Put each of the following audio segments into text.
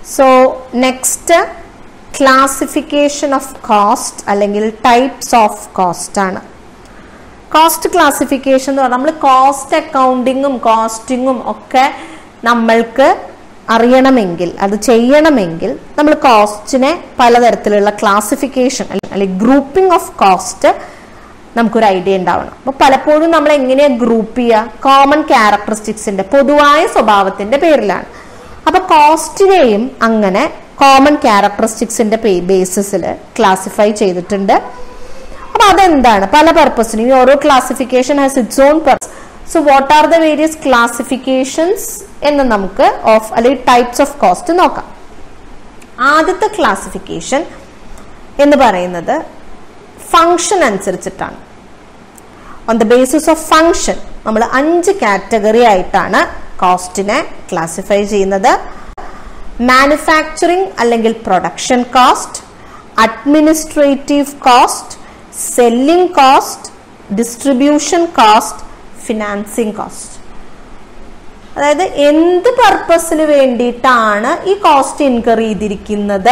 so next classification of cost അല്ലെങ്കിൽ types of cost ആണ് cost classification എന്ന് പറഞ്ഞാൽ നമ്മൾ കോസ്റ്റ് അക്കൗണ്ടിങ്ങും കോസ്റ്റിങ്ങും ഒക്കെ നമ്മൾക്ക് അറിയണമെങ്കിൽ അത് ചെയ്യണമെങ്കിൽ നമ്മൾ കോസ്റ്റിനെ പലതരത്തിലുള്ള ക്ലാസിഫിക്കേഷൻ അല്ലെങ്കിൽ ഗ്രൂപ്പിംഗ് ഓഫ് കോസ്റ്റ് നമുക്കൊരു ഐഡിയ ഉണ്ടാവണം അപ്പോൾ പലപ്പോഴും നമ്മൾ എങ്ങനെയാണ് ഗ്രൂപ്പ് ചെയ്യുക കോമൺ ക്യാരക്ടറിസ്റ്റിക്സിന്റെ പൊതുവായ സ്വഭാവത്തിന്റെ പേരിലാണ് അപ്പൊ കോസ്റ്റിനെയും അങ്ങനെ കോമൺ ക്യാരക്ടറിസ്റ്റിക്സിന്റെ ബേസിസിൽ ക്ലാസിഫൈ ചെയ്തിട്ടുണ്ട് അപ്പൊ അതെന്താണ് പല പർപ്പസിനും ഈ ഓരോ classification has its own purpose so what are the various classifications എന്ന് നമുക്ക് ഓഫ് അല്ലെങ്കിൽ ടൈപ്സ് ഓഫ് കോസ്റ്റ് നോക്കാം ആദ്യത്തെ ക്ലാസിഫിക്കേഷൻ എന്ന് പറയുന്നത് ഫങ്ഷൻ അനുസരിച്ചിട്ടാണ് on the basis of function നമ്മൾ അഞ്ച് കാറ്റഗറി ആയിട്ടാണ് കോസ്റ്റിനെ ക്ലാസിഫൈ ചെയ്യുന്നത് മാനുഫാക്ചറിങ് അല്ലെങ്കിൽ production cost administrative cost selling cost distribution cost financing cost അതായത് എന്ത് പർപ്പസിന് വേണ്ടിയിട്ടാണ് ഈ കോസ്റ്റ് ഇൻകർ ചെയ്തിരിക്കുന്നത്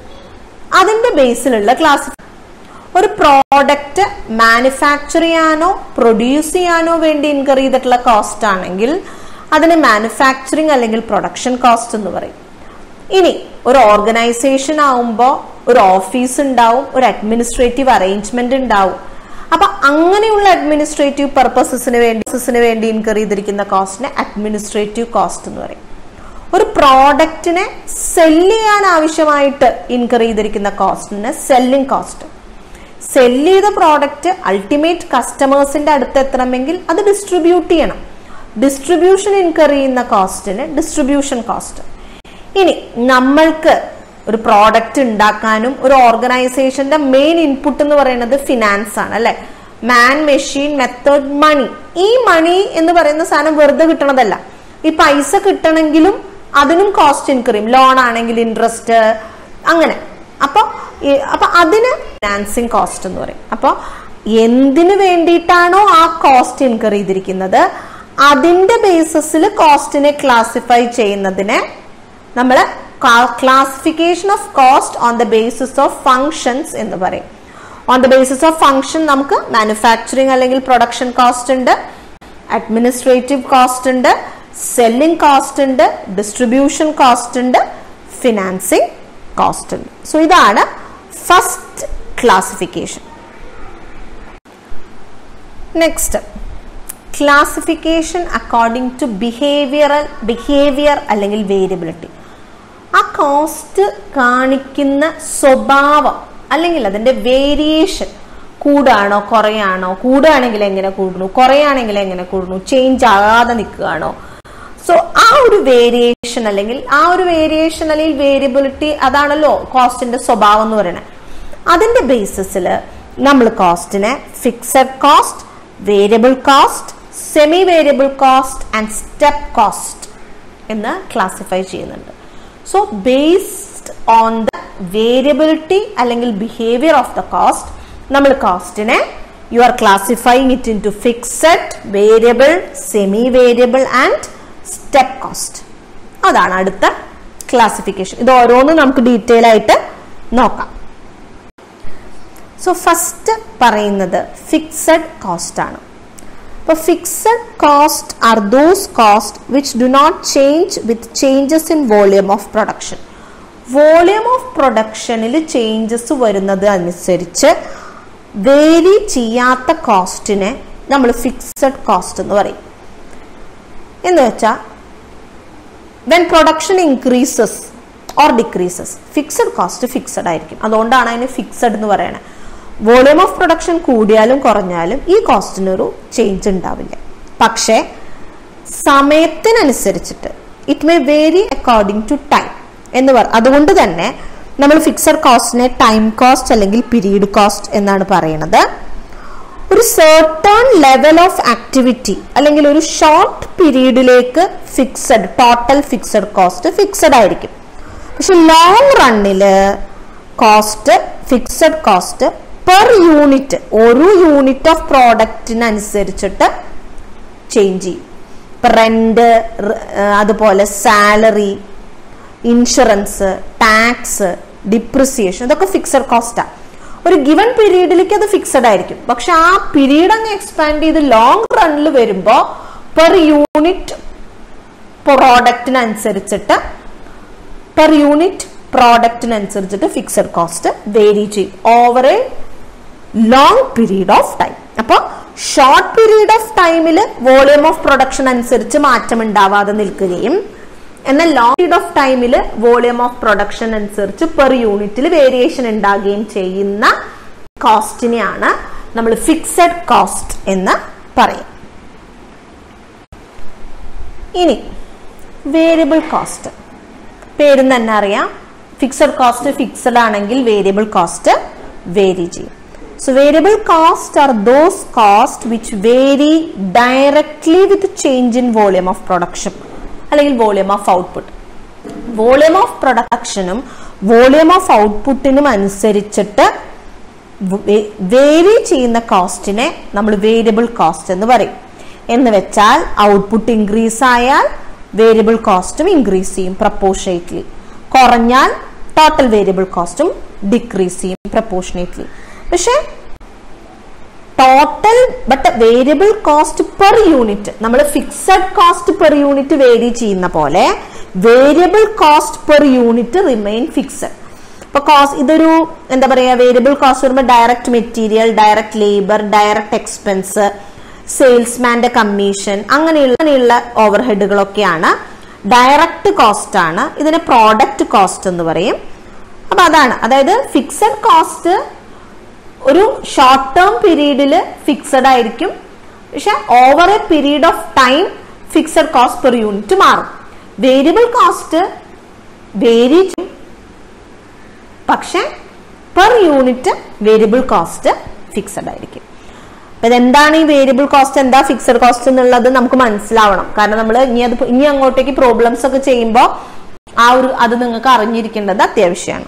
അതിന്റെ ബേസിലുള്ള ക്ലാസ് ഒരു പ്രോഡക്റ്റ് മാനുഫാക്ചർ ചെയ്യാനോ പ്രൊഡ്യൂസ് ചെയ്യാനോ വേണ്ടി ഇൻകർ ചെയ്തിട്ടുള്ള കോസ്റ്റ് ആണെങ്കിൽ അതിന് മാനുഫാക്ചറിങ് അല്ലെങ്കിൽ പ്രൊഡക്ഷൻ കോസ്റ്റ് എന്ന് പറയും ഇനി ഒരു ഓർഗനൈസേഷൻ ആവുമ്പോൾ ഒരു ഓഫീസ് ഉണ്ടാവും ഒരു അഡ്മിനിസ്ട്രേറ്റീവ് അറേഞ്ച്മെന്റ് ഉണ്ടാവും അപ്പൊ അങ്ങനെയുള്ള അഡ്മിനിസ്ട്രേറ്റീവ് പർപ്പസസിന് വേണ്ടി വേണ്ടി ഇൻകർ ചെയ്തിരിക്കുന്ന കോസ്റ്റിനെ അഡ്മിനിസ്ട്രേറ്റീവ് കോസ്റ്റ് എന്ന് പറയും ഒരു പ്രോഡക്റ്റിനെ സെല്ല് ചെയ്യാൻ ആവശ്യമായിട്ട് ഇൻകർ ചെയ്തിരിക്കുന്ന കോസ്റ്റിന് സെല്ലിംഗ് കോസ്റ്റ് സെല്ല് ചെയ്ത പ്രോഡക്റ്റ് അൾട്ടിമേറ്റ് കസ്റ്റമേഴ്സിന്റെ അടുത്ത് എത്തണമെങ്കിൽ അത് ഡിസ്ട്രിബ്യൂട്ട് ചെയ്യണം ഡിസ്ട്രിബ്യൂഷൻ ഇൻകർ ചെയ്യുന്ന കോസ്റ്റിന് ഡിസ്ട്രിബ്യൂഷൻ കോസ്റ്റ് ഇനി നമ്മൾക്ക് ഒരു പ്രോഡക്റ്റ് ഉണ്ടാക്കാനും ഒരു ഓർഗനൈസേഷന്റെ മെയിൻ ഇൻപുട്ട് എന്ന് പറയുന്നത് ഫിനാൻസ് ആണ് അല്ലെ മാൻ മെഷീൻ മെത്തേഡ് മണി ഈ മണി എന്ന് പറയുന്ന സാധനം വെറുതെ കിട്ടണതല്ല ഈ പൈസ കിട്ടണമെങ്കിലും അതിനും കോസ്റ്റ് ഇൻകർ ചെയ്യും ലോൺ ആണെങ്കിൽ ഇൻട്രസ്റ്റ് അങ്ങനെ അപ്പൊ അപ്പൊ അതിന് ഫിനാൻസിങ് കോസ്റ്റ് എന്ന് പറയും അപ്പൊ എന്തിനു വേണ്ടിയിട്ടാണോ ആ കോസ്റ്റ് ഇൻകർ ചെയ്തിരിക്കുന്നത് അതിന്റെ ബേസിസിൽ കോസ്റ്റിനെ ക്ലാസിഫൈ ചെയ്യുന്നതിനെ നമ്മൾ classification of cost on the basis of functions എന്ന് പറയും on the basis of function നമുക്ക് മാനുഫാക്ചറിങ് അല്ലെങ്കിൽ പ്രൊഡക്ഷൻ കോസ്റ്റ് ഉണ്ട് അഡ്മിനിസ്ട്രേറ്റീവ് കോസ്റ്റ് ഉണ്ട് സെല്ലിംഗ് കോസ്റ്റ് ഉണ്ട് ഡിസ്ട്രിബ്യൂഷൻ കോസ്റ്റ് ഉണ്ട് ഫിനാൻസിങ് കോസ്റ്റ് ഉണ്ട് സോ ഇതാണ് first classification next classification according to behavioural behaviour അല്ലെങ്കിൽ വേരിയബിലിറ്റി ആ കോസ്റ്റ് കാണിക്കുന്ന സ്വഭാവം അല്ലെങ്കിൽ അതിന്റെ വേരിയേഷൻ കൂടാണോ കുറയാണോ കൂടുകയാണെങ്കിൽ എങ്ങനെ കൂടുന്നു കുറയാണെങ്കിൽ എങ്ങനെ കൂടുന്നു ചേഞ്ച് ആകാതെ നിൽക്കുകയാണോ സോ ആ ഒരു വേരിയേഷൻ അല്ലെങ്കിൽ ആ ഒരു വേരിയേഷൻ അല്ലെങ്കിൽ വേരിയബിലിറ്റി അതാണല്ലോ കോസ്റ്റിന്റെ സ്വഭാവം എന്ന് പറയുന്നത് അതിന്റെ ബേസിസിൽ നമ്മൾ കോസ്റ്റിനെ fixed cost variable cost semi variable cost and step cost എന്ന് ക്ലാസിഫൈ ചെയ്യുന്നുണ്ട് so based on the variability അല്ലെങ്കിൽ ബിഹേവിയർ ഓഫ് ദ കോസ്റ്റ് നമ്മൾ കോസ്റ്റിനെ you are classifying it into fixed variable semi variable and step cost അതാണ് അടുത്ത classification ഇത് ഓരോന്നും നമുക്ക് ഡീറ്റെയിൽ ആയിട്ട് നോക്കാം സോ ഫസ്റ്റ് പറയുന്നത് ഫിക്സഡ് കോസ്റ്റ് ആണ് അപ്പോൾ fixed cost are those cost which do not change with changes in volume of production volume of പ്രൊഡക്ഷനിൽ ചേഞ്ചസ് വരുന്നത് അനുസരിച്ച് വേരി ചെയ്യാത്ത കോസ്റ്റിനെ നമ്മൾ ഫിക്സഡ് കോസ്റ്റ് എന്ന് പറയും എന്ന് വെച്ചാൽ when production increases or decreases fixed cost fixed ആയിരിക്കും അതുകൊണ്ടാണ് അതിന് ഫിക്സഡ് എന്ന് പറയുന്നത് വോളിയം ഓഫ് പ്രൊഡക്ഷൻ കൂടിയാലും കുറഞ്ഞാലും ഈ കോസ്റ്റിനൊരു ചേഞ്ച് ഉണ്ടാവില്ല പക്ഷേ സമയത്തിനനുസരിച്ചിട്ട് it may vary according to time എന്ന് പറ അതുകൊണ്ട് തന്നെ നമ്മൾ ഫിക്സഡ് കോസ്റ്റിനെ ടൈം കോസ്റ്റ് അല്ലെങ്കിൽ പീരീഡ് കോസ്റ്റ് എന്നാണ് പറയുന്നത് ഒരു സേർട്ടൺ ലെവൽ ഓഫ് ആക്ടിവിറ്റി അല്ലെങ്കിൽ ഒരു ഷോർട്ട് പീരീഡിലേക്ക് fixed total fixed cost fixed ആയിരിക്കും പക്ഷെ ലോങ് റണ്ണില് cost fixed cost per unit ഒരു യൂണിറ്റ് ഓഫ് പ്രോഡക്റ്റിനനുസരിച്ചിട്ട് ചേഞ്ച് ചെയ്യും ഇപ്പം റെന്റ് അതുപോലെ സാലറി ഇൻഷുറൻസ് ടാക്സ് ഡിപ്രിസിയേഷൻ ഇതൊക്കെ ഫിക്സഡ് കോസ്റ്റാണ് ഒരു ഗിവൺ പീരീഡിലേക്ക് അത് ഫിക്സഡ് ആയിരിക്കും പക്ഷെ ആ പീരീഡ് അങ്ങ് എക്സ്പാൻഡ് ചെയ്ത് ലോങ് റണ്ണിൽ വരുമ്പോൾ പെർ യൂണിറ്റ് പ്രോഡക്റ്റിനനുസരിച്ചിട്ട് പെർ യൂണിറ്റ് പ്രോഡക്റ്റിനനുസരിച്ചിട്ട് ഫിക്സഡ് കോസ്റ്റ് വേരി ചെയ്യും over a long period of time അപ്പോൾ ഷോർട്ട് പീരീഡ് ഓഫ് ടൈമിൽ വോളിയം ഓഫ് പ്രൊഡക്ഷൻ അനുസരിച്ച് മാറ്റം ഉണ്ടാവാതെ നിൽക്കുകയും എന്നാൽ ലോങ് പീരീഡ് ഓഫ് ടൈമിൽ വോളിയം ഓഫ് പ്രൊഡക്ഷൻ അനുസരിച്ച് പെർ യൂണിറ്റിൽ വേരിയേഷൻ ഉണ്ടാകുകയും ചെയ്യുന്ന കോസ്റ്റിനെയാണ് നമ്മൾ ഫിക്സഡ് കോസ്റ്റ് എന്ന് പറയും ഇനി വേരിയബിൾ കോസ്റ്റ് പേരും തന്നെ അറിയാം ഫിക്സഡ് കോസ്റ്റ് ഫിക്സഡ് ആണെങ്കിൽ വേരിയബിൾ കോസ്റ്റ് വേരി ചെയ്യും so variable cost are those cost which vary directly with change in volume of production അല്ലെങ്കിൽ volume of output volume of പ്രൊഡക്ഷനും വോളിയം ഓഫ് ഔട്ട്പുട്ടിനും അനുസരിച്ചിട്ട് വേരി ചെയ്യുന്ന കോസ്റ്റിനെ നമ്മൾ വേരിയബിൾ കോസ്റ്റ് എന്ന് പറയും എന്ന് വെച്ചാൽ ഔട്ട്പുട്ട് ഇൻക്രീസ് ആയാൽ വേരിയബിൾ കോസ്റ്റും ഇൻക്രീസ് ചെയ്യും പ്രപ്പോർഷനേറ്റ്ലി കുറഞ്ഞാൽ ടോട്ടൽ വേരിയബിൾ കോസ്റ്റും ഡിക്രീസ് ചെയ്യും പ്രപ്പോർഷനേറ്റ്ലി പക്ഷെ total but variable cost per unit നമ്മൾ fixed cost per unit vary ചെയ്യുന്ന പോലെ variable cost per unit remain fixed ഇപ്പൊ കോസ്റ്റ് ഇതൊരു എന്താ പറയാ വേരിയബിൾ കോസ്റ്റ് വരുമ്പോൾ direct material direct labour direct expense സെയിൽസ്മാന്റെ കമ്മീഷൻ അങ്ങനെയുള്ള അങ്ങനെയുള്ള ഓവർ ഹെഡുകളൊക്കെയാണ് ഡയറക്റ്റ് കോസ്റ്റ് ആണ് ഇതിനെ പ്രോഡക്റ്റ് കോസ്റ്റ് എന്ന് പറയും അപ്പൊ അതാണ് അതായത് ഫിക്സഡ് കോസ്റ്റ് ഒരു ഷോർട്ട് ടേം പീരീഡിൽ ഫിക്സഡ് ആയിരിക്കും പക്ഷെ over a period of time fixed cost per unit മാറും വേരിയബിൾ കോസ്റ്റ് വേരി ചെയ്യും പക്ഷെ per unit variable cost fixed ആയിരിക്കും അപ്പൊ ഇതെന്താണ് ഈ വേരിയബിൾ കോസ്റ്റ് എന്താ ഫിക്സഡ് കോസ്റ്റ് എന്നുള്ളത് നമുക്ക് മനസ്സിലാവണം കാരണം നമ്മൾ ഇനി അത് ഇനി അങ്ങോട്ടേക്ക് പ്രോബ്ലംസ് ഒക്കെ ചെയ്യുമ്പോൾ ആ ഒരു അത് നിങ്ങൾക്ക് അറിഞ്ഞിരിക്കേണ്ടത് അത്യാവശ്യമാണ്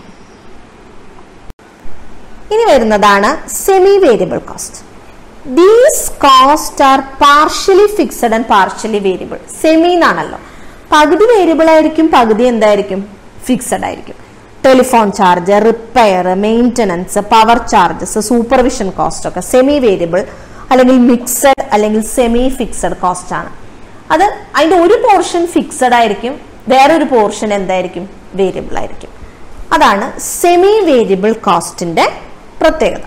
ഇനി വരുന്നതാണ് semi variable cost these cost are partially fixed and partially variable semi എന്നാണല്ലോ പകുതി വേരിയബിൾ ആയിരിക്കും പകുതി എന്തായിരിക്കും ഫിക്സഡ് ആയിരിക്കും telephone charge repair maintenance power charges supervision cost ഒക്കെ സെമി വേരിയബിൾ അല്ലെങ്കിൽ മിക്സഡ് അല്ലെങ്കിൽ സെമി ഫിക്സഡ് കോസ്റ്റ് ആണ് അത് അതിന്റെ ഒരു പോർഷൻ ഫിക്സഡ് ആയിരിക്കും വേറൊരു പോർഷൻ എന്തായിരിക്കും വേരിയബിൾ ആയിരിക്കും അതാണ് സെമി വേരിയബിൾ കോസ്റ്റിന്റെ പ്രത്യേകത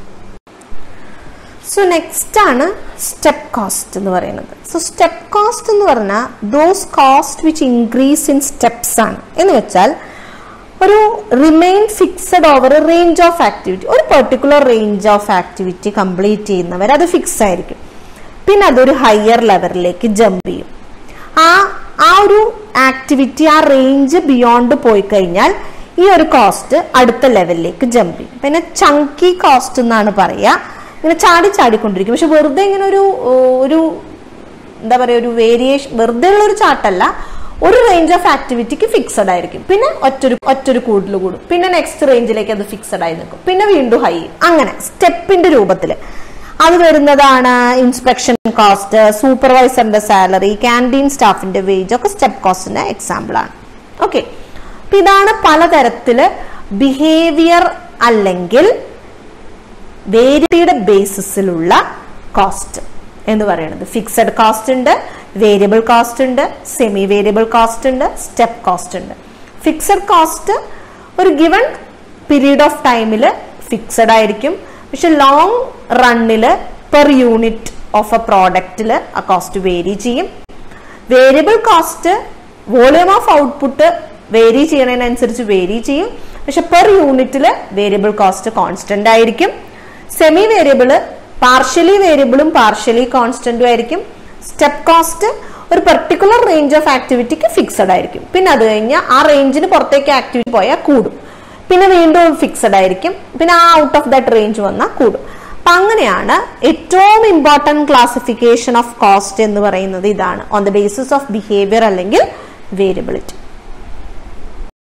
സോ നെക്സ്റ്റ് ആണ് സ്റ്റെപ്പ് കോസ്റ്റ് എന്ന് പറയുന്നത് സോ സ്റ്റെപ്പ് കോസ്റ്റ് എന്ന് പറഞ്ഞാൽ those cost which increase in steps ആണ് എന്ന് വെച്ചാൽ ഒരു remain fixed over range of activity ഒരു particular range of activity complete ചെയ്യുന്നവർ അത് ഫിക്സ് ആയിരിക്കും പിന്നെ അതൊരു ഹയർ ലെവലിലേക്ക് ജമ്പ് ചെയ്യും ആ ആ ഒരു ആക്ടിവിറ്റി ആ റേഞ്ച് ബിയോണ്ട് പോയി കഴിഞ്ഞാൽ ഈ ഒരു കോസ്റ്റ് അടുത്ത ലെവലിലേക്ക് ജമ്പ് ചെയ്യും പിന്നെ ചങ്കി കോസ്റ്റ് എന്നാണ് പറയുക ഇങ്ങനെ ചാടി ചാടിക്കൊണ്ടിരിക്കും പക്ഷെ വെറുതെ ഇങ്ങനെ ഒരു ഒരു എന്താ പറയുക ഒരു വേരിയേഷൻ വെറുതെ ഉള്ള ഒരു ചാട്ടല്ല ഒരു റേഞ്ച് ഓഫ് ആക്ടിവിറ്റിക്ക് ഫിക്സഡ് ആയിരിക്കും പിന്നെ ഒറ്റൊരു ഒറ്റൊരു കൂടുതൽ കൂടും പിന്നെ നെക്സ്റ്റ് റേഞ്ചിലേക്ക് അത് ഫിക്സഡ് ആയി നിൽക്കും പിന്നെ വീണ്ടും ഹൈ അങ്ങനെ സ്റ്റെപ്പിന്റെ രൂപത്തിൽ അത് വരുന്നതാണ് ഇൻസ്പെക്ഷൻ കോസ്റ്റ് സൂപ്പർവൈസറിന്റെ സാലറി ക്യാൻറ്റീൻ സ്റ്റാഫിന്റെ വേജ് ഒക്കെ സ്റ്റെപ്പ് കോസ്റ്റിന്റെ എക്സാമ്പിൾ ആണ് ഓക്കെ അപ്പൊ ഇതാണ് പലതരത്തില് ബിഹേവിയർ അല്ലെങ്കിൽ വേരിയബിലിറ്റിയുടെ ബേസിസിലുള്ള കോസ്റ്റ് എന്ന് പറയുന്നത് ഫിക്സഡ് കോസ്റ്റ് ഉണ്ട് വേരിയബിൾ കോസ്റ്റ് ഉണ്ട് സെമി വേരിയബിൾ കോസ്റ്റ് ഉണ്ട് സ്റ്റെപ്പ് കോസ്റ്റ് ഉണ്ട് ഫിക്സഡ് കോസ്റ്റ് ഒരു ഗിവൺ പീരീഡ് ഓഫ് ടൈമിൽ ഫിക്സഡ് ആയിരിക്കും പക്ഷെ ലോങ് റണ്ണിൽ പെർ യൂണിറ്റ് ഓഫ് എ പ്രോഡക്റ്റിൽ ആ കോസ്റ്റ് വേരി ചെയ്യും variable cost volume of output vary ചെയ്യണതിനനുസരിച്ച് വേരി ചെയ്യും പക്ഷെ പെർ യൂണിറ്റിൽ വേരിയബിൾ കോസ്റ്റ് കോൺസ്റ്റന്റ് ആയിരിക്കും സെമി വേരിയബിള് പാർഷ്യലി വേരിയബിളും പാർഷ്യലി കോൺസ്റ്റന്റും ആയിരിക്കും സ്റ്റെപ്പ് കോസ്റ്റ് ഒരു പെർട്ടിക്കുലർ റേഞ്ച് ഓഫ് ആക്ടിവിറ്റിക്ക് ഫിക്സഡ് ആയിരിക്കും പിന്നെ അത് കഴിഞ്ഞാൽ ആ റേഞ്ചിന് പുറത്തേക്ക് ആക്ടിവിറ്റി പോയാൽ കൂടും പിന്നെ വീണ്ടും ഫിക്സഡ് ആയിരിക്കും പിന്നെ ആ ഔട്ട് ഓഫ് ദാറ്റ് റേഞ്ച് വന്നാൽ കൂടും അപ്പൊ അങ്ങനെയാണ് ഏറ്റവും ഇമ്പോർട്ടൻറ്റ് ക്ലാസിഫിക്കേഷൻ ഓഫ് കോസ്റ്റ് എന്ന് പറയുന്നത് ഇതാണ് on the basis of behaviour അല്ലെങ്കിൽ വേരിയബിലിറ്റി